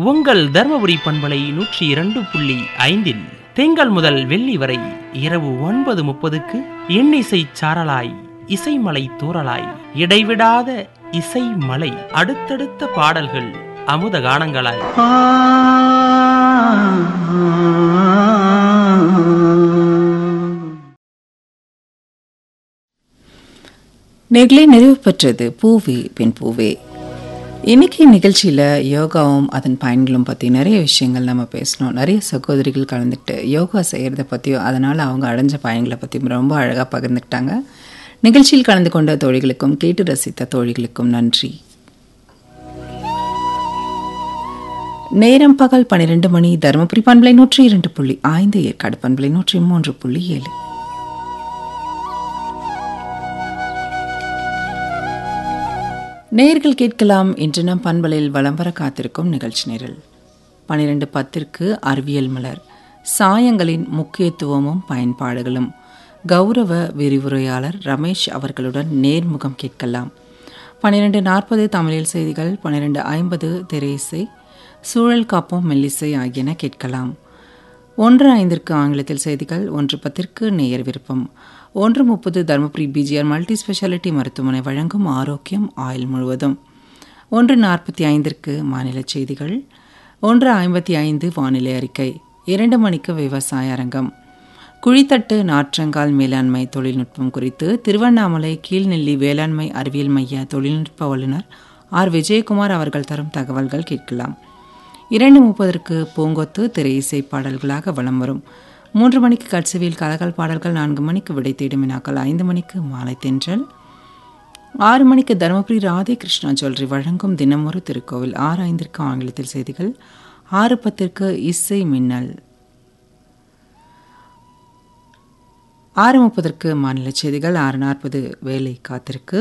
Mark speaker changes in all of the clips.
Speaker 1: உங்கள் தர்மபுரி பண்பலை நூற்றி இரண்டு புள்ளி ஐந்தில் திங்கள் முதல் வெள்ளி வரை இரவு ஒன்பது முப்பதுக்கு இன்னிசை சாரலாய் இசைமலை தூறலாய் இடைவிடாத இசை மலை அடுத்தடுத்த பாடல்கள் அமுத கானங்களாய்
Speaker 2: நெகிழி நிறைவு பெற்றது பூவே பெண் பூவே இன்னைக்கு நிகழ்ச்சியில் யோகாவும் அதன் பயன்களும் பற்றி நிறைய விஷயங்கள் நம்ம பேசணும் நிறைய சகோதரிகள் கலந்துக்கிட்டு யோகா செய்கிறத பற்றியும் அதனால் அவங்க அடைஞ்ச பயன்களை பற்றியும் ரொம்ப அழகாக பகிர்ந்துக்கிட்டாங்க நிகழ்ச்சியில் கலந்து கொண்ட தோழிகளுக்கும் கேட்டு ரசித்த தோழிகளுக்கும் நன்றி நேரம் பகல் பன்னிரெண்டு மணி தருமபுரி பண்பலை நூற்றி இரண்டு புள்ளி ஐந்து ஏற்காடு பண்பலை நூற்றி மூன்று புள்ளி ஏழு நேர்கள் கேட்கலாம் இன்று நம் பண்பலில் வலம் வர காத்திருக்கும் நிகழ்ச்சி நிரல் பனிரெண்டு பத்திற்கு அறிவியல் மலர் சாயங்களின் முக்கியத்துவமும் பயன்பாடுகளும் கௌரவ விரிவுரையாளர் ரமேஷ் அவர்களுடன் நேர்முகம் கேட்கலாம் பன்னிரெண்டு நாற்பது தமிழில் செய்திகள் பன்னிரெண்டு ஐம்பது திரையிசை சூழல் காப்போம் மெல்லிசை ஆகியன கேட்கலாம் ஒன்று ஐந்திற்கு ஆங்கிலத்தில் செய்திகள் ஒன்று பத்திற்கு நேயர் விருப்பம் ஒன்று முப்பது தருமபுரி பிஜிஆர் மல்டி ஸ்பெஷாலிட்டி மருத்துவமனை வழங்கும் ஆரோக்கியம் ஆயுள் முழுவதும் ஒன்று நாற்பத்தி ஐந்திற்கு மாநில செய்திகள் ஒன்று ஐம்பத்தி ஐந்து வானிலை அறிக்கை இரண்டு மணிக்கு விவசாய அரங்கம் குழித்தட்டு நாற்றங்கால் மேலாண்மை தொழில்நுட்பம் குறித்து திருவண்ணாமலை கீழ்நெல்லி வேளாண்மை அறிவியல் மைய தொழில்நுட்ப வல்லுநர் ஆர் விஜயகுமார் அவர்கள் தரும் தகவல்கள் கேட்கலாம் இரண்டு முப்பதற்கு பூங்கொத்து திரை இசை பாடல்களாக வலம் வரும் மூன்று மணிக்கு கட்சவியில் கலகல் பாடல்கள் நான்கு மணிக்கு விடை தேடும் வினாக்கள் ஐந்து மணிக்கு மாலை தென்றல் ஆறு மணிக்கு தருமபுரி ராதே கிருஷ்ணா ஜுவல்லரி வழங்கும் தினமொரு திருக்கோவில் ஆறு ஐந்திற்கு ஆங்கிலத்தில் செய்திகள் ஆறு பத்திற்கு இசை மின்னல் ஆறு முப்பதற்கு மாநில செய்திகள் ஆறு நாற்பது வேலை காத்திருக்கு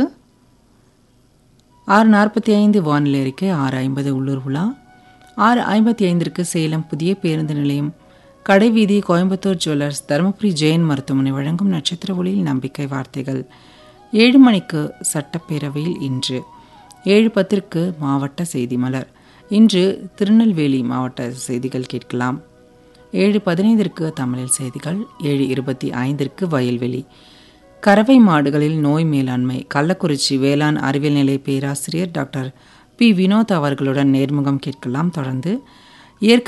Speaker 2: ஆறு நாற்பத்தி ஐந்து வானிலை அறிக்கை ஆறு ஐம்பது உள்ளூர் உலா ஆறு ஐம்பத்தி ஐந்திற்கு சேலம் புதிய பேருந்து நிலையம் கடைவீதி கோயம்புத்தூர் ஜுவல்லர்ஸ் தருமபுரி ஜெயின் மருத்துவமனை வழங்கும் நட்சத்திர ஒளியில் நம்பிக்கை வார்த்தைகள் ஏழு மணிக்கு சட்டப்பேரவையில் இன்று ஏழு பத்திற்கு மாவட்ட செய்தி மலர் இன்று திருநெல்வேலி மாவட்ட செய்திகள் கேட்கலாம் ஏழு பதினைந்திற்கு தமிழில் செய்திகள் ஏழு இருபத்தி ஐந்திற்கு வயல்வெளி கறவை மாடுகளில் நோய் மேலாண்மை கள்ளக்குறிச்சி வேளாண் அறிவியல் நிலைய பேராசிரியர் டாக்டர் பி வினோத் அவர்களுடன் நேர்முகம் கேட்கலாம் தொடர்ந்து இயற்கை